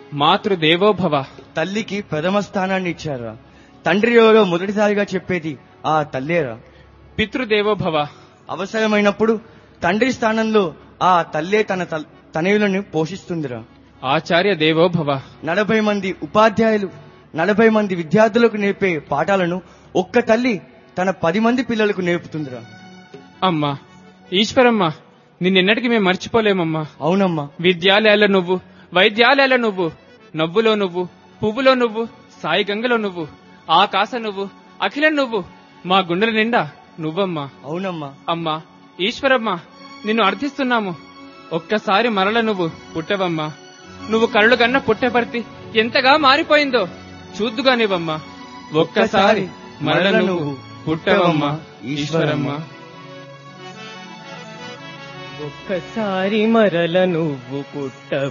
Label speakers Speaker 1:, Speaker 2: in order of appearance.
Speaker 1: మాతృదేవోభవ
Speaker 2: తల్లికి ప్రథమ స్థానాన్ని ఇచ్చారా తండ్రి ఎవరో మొదటిసారిగా చెప్పేది ఆ తల్లేరా
Speaker 1: పితృదేవోభవ
Speaker 2: అవసరమైనప్పుడు తండ్రి స్థానంలో ఆ తల్లే తన తల్- తనయులను పోషిస్తుందిరా
Speaker 1: ఆచార్య దేవోభవ
Speaker 2: నలభై మంది ఉపాధ్యాయులు నలభై మంది విద్యార్థులకు నేర్పే పాఠాలను ఒక్క తల్లి తన పది మంది పిల్లలకు నేర్పుతుందిరా
Speaker 1: అమ్మా ఈశ్వరమ్మ నిన్నెన్నటికి మేము మర్చిపోలేమమ్మా
Speaker 2: అవునమ్మా
Speaker 1: విద్యాలయాల్లో నువ్వు వైద్యాలయాల్లో నువ్వు నవ్వులో నువ్వు పువ్వులో నువ్వు సాయి గంగలో నువ్వు ఆకాశ నువ్వు అఖిలం నువ్వు మా గుండెల నిండా నువ్వమ్మా
Speaker 2: అవునమ్మా
Speaker 1: అమ్మా ఈశ్వరమ్మ నిన్ను అర్థిస్తున్నాము ఒక్కసారి మరల నువ్వు పుట్టవమ్మా నువ్వు కళ్ళు కన్న పుట్టపర్తి ఎంతగా మారిపోయిందో చూద్దుగానివమ్మా ఒక్కసారి మరల నువ్వు పుట్టవమ్మా ఈశ్వరమ్మ
Speaker 3: ఒక్కసారి మరల నువ్వు పుట్ట